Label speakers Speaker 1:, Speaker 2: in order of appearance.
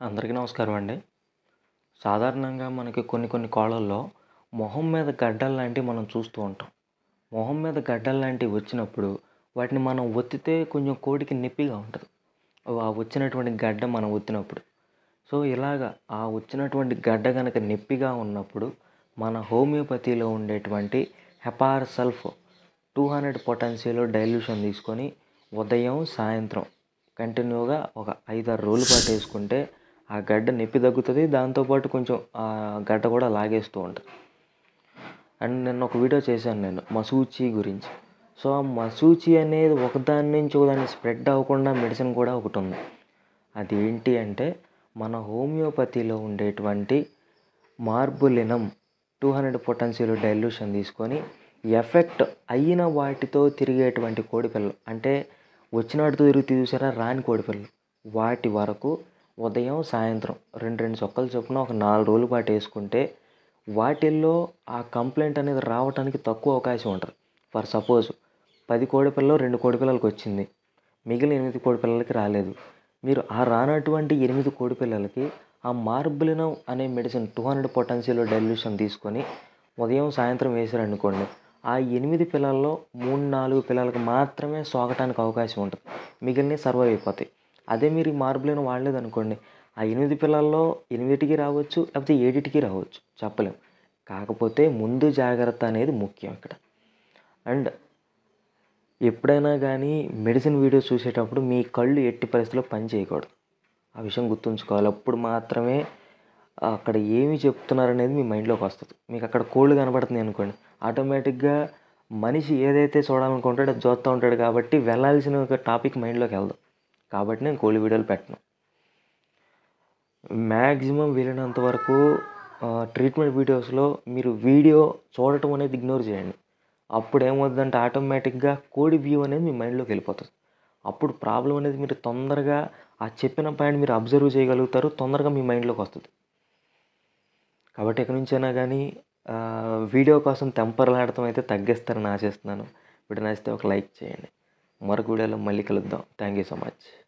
Speaker 1: అందరికీ నమస్కారం అండి సాధారణంగా మనకి కొన్ని కొన్ని కోళ్ళల్లో మొహం మీద గడ్డలు లాంటివి మనం చూస్తూ ఉంటాం మొహం మీద గడ్డలు లాంటివి వచ్చినప్పుడు వాటిని మనం ఒత్తితే కొంచెం కోడికి నొప్పిగా ఉంటుంది ఆ వచ్చినటువంటి గడ్డ మనం ఒత్తినప్పుడు సో ఇలాగ ఆ వచ్చినటువంటి గడ్డ కనుక నొప్పిగా ఉన్నప్పుడు మన హోమియోపతిలో ఉండేటువంటి hepar sulph two hundred potential dilution తీసుకొని ఉదయం సాయంత్రం కంటిన్యూగా ఒక ఐదారు రోజుల పాటు వేసుకుంటే ఆ గడ్డ నొప్పి తగ్గుతుంది దాంతోపాటు కొంచెం ఆ గడ్డ కూడా లాగేస్తూ ఉంటుంది అండ్ నిన్న ఒక వీడియో చేశాను నేను మసూచి గురించి సో ఆ మసూచి అనేది ఒకదాని నుంచి ఒకదాన్ని స్ప్రెడ్ అవ్వకుండా మెడిసిన్ కూడా ఒకటి ఉంది అది ఏంటి అంటే మన హోమియోపతిలో ఉండేటువంటి morbillinum two hundred potential dilution తీసుకొని ఎఫెక్ట్ అయిన వాటితో తిరిగేటువంటి కోడిపిల్లలు అంటే వచ్చినట్టుతో తిరిగి చూసారా రాని కోడిపిల్లలు వాటి వరకు ఉదయం సాయంత్రం రెండు రెండు చొక్కలు చొప్పున ఒక నాలుగు రోజుల పాటు వేసుకుంటే వాటిల్లో ఆ కంప్లైంట్ అనేది రావడానికి తక్కువ అవకాశం ఉంటుంది ఫర్ సపోజ్ పది కోడిపిల్లలు రెండు కోడిపిల్లలకి వచ్చింది మిగిలిన ఎనిమిది కోడిపిల్లలకి రాలేదు మీరు ఆ రానటువంటి ఎనిమిది కోడిపిల్లలకి ఆ మార్బులినం అనే medicine two hundred potential dilution తీసుకొని ఉదయం సాయంత్రం వేసారనుకోండి ఆ ఎనిమిది పిల్లల్లో మూడు నాలుగు పిల్లలకి మాత్రమే సోకటానికి అవకాశం ఉంటుంది మిగిలిన సర్వైవ్ అయిపోతాయి అదే మీరు ఈ మార్బులినం వాడలేదు అనుకోండి ఆ ఎనిమిది పిల్లల్లో ఎనిమిదిటికి రావచ్చు లేకపోతే ఏడిటికి రావచ్చు చెప్పలేం కాకపోతే ముందు జాగ్రత్త అనేది ముఖ్యం ఇక్కడ అండ్ ఎప్పుడైనా కానీ మెడిసిన్ వీడియోస్ చూసేటప్పుడు మీ కళ్ళు ఎట్టి పరిస్థితుల్లో పని చేయకూడదు ఆ విషయం గుర్తుంచుకోవాలి అప్పుడు మాత్రమే అక్కడ ఏమి చెప్తున్నారనేది మీ మైండ్లోకి వస్తుంది మీకు అక్కడ కోళ్ళు కనబడుతుంది అనుకోండి ఆటోమేటిక్గా మనిషి ఏదైతే చూడాలనుకుంటాడో అది చూస్తూ ఉంటాడు కాబట్టి వెళ్ళాల్సిన ఒక టాపిక్ మైండ్లోకి వెళ్దాం కాబట్టి నేను కోళ్ళ వీడియోలు పెట్టను మ్యాక్సిమం వీలైనంత వరకు ట్రీట్మెంట్ వీడియోస్లో మీరు వీడియో చూడటం అనేది ఇగ్నోర్ చేయండి అప్పుడు ఏమవుతుందంటే ఆటోమేటిక్గా కోడి వ్యూ అనేది మీ మైండ్లోకి వెళ్ళిపోతుంది అప్పుడు ప్రాబ్లం అనేది మీరు తొందరగా ఆ చెప్పిన పాయింట్ మీరు అబ్జర్వ్ చేయగలుగుతారు తొందరగా మీ మైండ్లోకి వస్తుంది కాబట్టి ఎక్కడి నుంచైనా కానీ వీడియో కోసం తెంపరలాడటం అయితే తగ్గిస్తారని ఆశిస్తున్నాను వీడియో నచ్చితే ఒక లైక్ చేయండి మరొక వీడియోలో మళ్ళీ కలుద్దాం థ్యాంక్ యూ సో మచ్